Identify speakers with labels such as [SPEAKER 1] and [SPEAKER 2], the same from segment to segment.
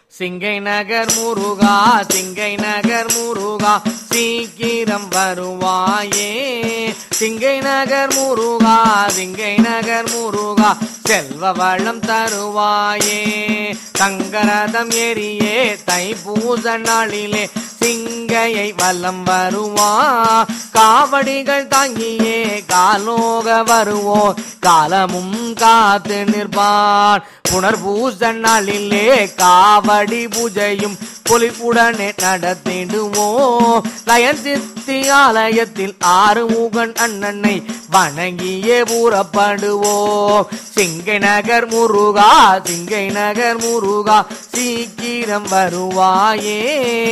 [SPEAKER 1] சிங்கை நகர் முருகா சிங்கை நகர் முருகா சீக்கிரம் வருவாயே சிங்கை நகர் முருகா சிங்கை நகர் முருகா செல்வ வளம் தருவாயே தங்கரதம் எரியே தைப்பூச நாளிலே சிங்கையை வலம் வருவா காவடிகள் தாங்கியே காலோக வருவோ காலமும் காத்து நிற்பான் புனர்பூச நாளிலே காவடி பூஜையும் பொலிப்புடனே நடத்திடுவோம் லயன் சித்தி ஆலயத்தில் ஆறுமுகன் அண்ணனை வணங்கியே ஊறப்படுவோம் சிங்கை நகர் முருகா சிங்கை நகர் முருகா சீக்கிரம் வருவாயே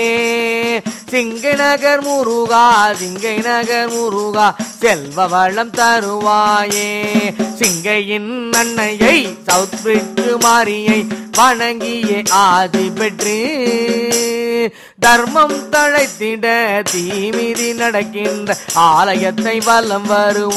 [SPEAKER 1] சிங்கை நகர் முருகா சிங்கை நகர் முருகா செல்வ வளம் தருவாயே சிங்கையின் அன்னையை சவுத் பிரிட்டு மாரியை வணங்கியே ஆதி பெற்று தர்மம் தழைத்திட தீமிதி நடக்கின்ற ஆலயத்தை வலம்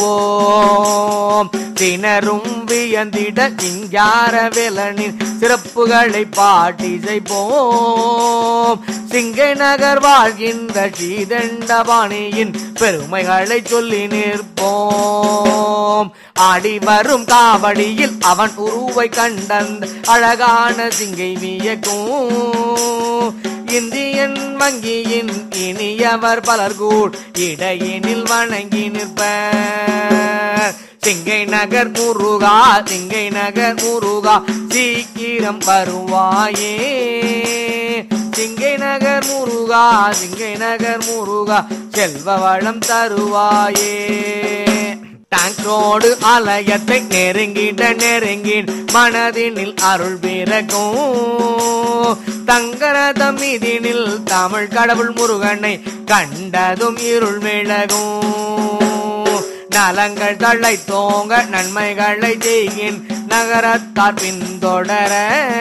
[SPEAKER 1] வருவோம் திணறும் வியந்திட சிங்கார வேலனின் சிறப்புகளை பாட்டி செய்வோம் சிங்கை நகர் வாழ்கின்ற ஸ்ரீதண்டபாணியின் பெருமைகளை சொல்லி நிற்போம் ஆடி வரும் காவடியில் அவன் உருவை கண்டந்த அழகான சிங்கை வியக்கும் இந்தியன் வங்கியின் இனியவர் பலர் கூட் இடையினில் வணங்கி நிற்பர் சிங்கை நகர் முருகா சிங்கை நகர் முருகா சீக்கிரம் வருவாயே சிங்கை நகர் முருகா சிங்கை நகர் முருகா செல்வ வளம் தருவாயே டாங்கோடு ஆலயத்தை நெருங்கிட நெருங்கின் மனதினில் அருள் பிறக்கும் தங்கரதம் மீதினில் தமிழ் கடவுள் முருகனை கண்டதும் இருள் விலகும் நலங்கள் தள்ளை தோங்க நன்மைகளை செய்கின் நகரத்தார் பின்தொடர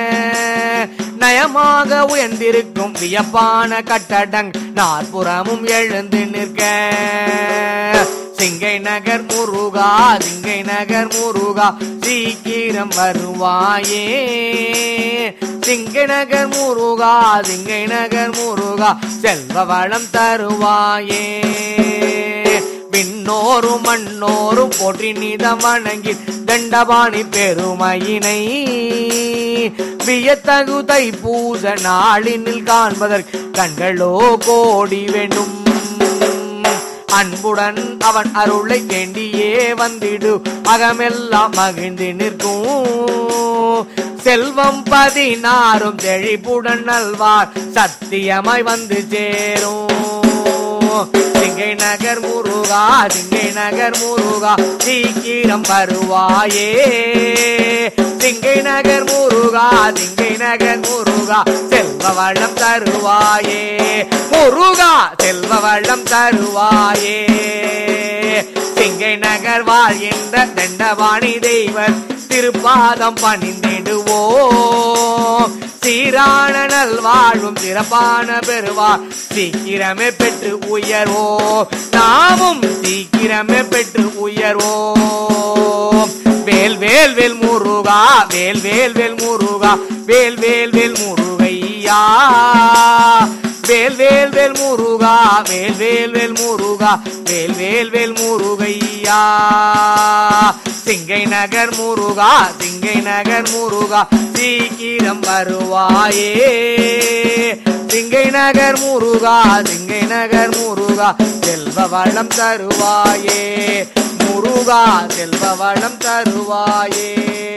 [SPEAKER 1] நயமாக உயர்ந்திருக்கும் வியப்பான கட்டடங் நாற்புறமும் எழுந்து நிற்க சிங்கை நகர் முருகா சிங்கை நகர் முருகா சீக்கிரம் வருவாயே சிங்கை நகர் முருகா சிங்கை நகர் முருகா செல்வ வளம் தருவாயே விண்ணோரும் மண்ணோரும் போற்றி நீதம் வணங்கி தண்டபாணி பெருமையினை வியத்தகு தைப்பூச நாளினில் காண்பதற்கு கண்களோ கோடி வேண்டும் அன்புடன் அவன் அருளை வேண்டியே வந்திடு அகமெல்லாம் மகிழ்ந்து நிற்கும் செல்வம் பதினாறும் செழிப்புடன் நல்வார் சத்தியமாய் வந்து சேரும் சிங்கை நகர் முருகா சிங்கை நகர் முருகா சீக்கிரம் வருவாயே சிங்கை நகர் முருகா சிங்கை நகர் முருகா செல்வ வளம் தருவாயே முருகா செல்வ வளம் தருவாயே சிங்கை நகர் வாழ்கின்ற தண்டவாணி தெய்வர் திருப்பாதம் பணிந்திடுவோம் சீரான நல்வாழ்வும் சிறப்பான பெறுவார் சீக்கிரமே பெற்று உயர்வோம் நாமும் சீக்கிரமே பெற்று உயர்வோம் வேல் வேல் வேல் முருகா வேல் வேல் வேல் முருகா வேல் வேல் வேல் முருகையா வேல் வேல் வேல் முருகா வேல் வேல் வேல் முருகா வேல் வேல் வேல் முருகையா சிங்கை நகர் முருகா சிங்கை நகர் முருகா சீக்கிரம் வருவாயே சிங்கை நகர் முருகா சிங்கை நகர் முருகா செல்வ வளம் தருவாயே முருகா செல்வ வளம் தருவாயே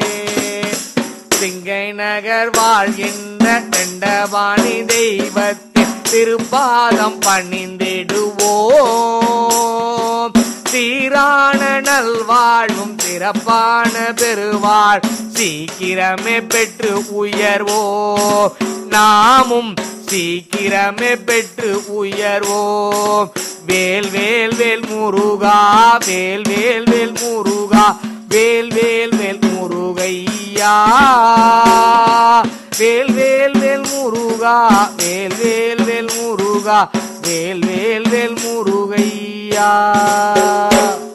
[SPEAKER 1] சிங்கை நகர் வாழ்கின்ற தண்டபாணி தெய்வத்தின் திருப்பாதம் பணிந்திடுவோம் சீரான நல்வாழ்வும் சிறப்பான பெருவாழ் சீக்கிரமே பெற்று உயர்வோம் நாமும் சீக்கிரமே பெற்று உயர்வோம் வேல் வேல் வேல் முருகா வேல் வேல் வேல் முருகா வேல் வேல் வேல் முருகையா வேல் வேல் வேல் முருகா வேல் வேல் வேல் முருகா வேல் வேல் வேல் முருகையா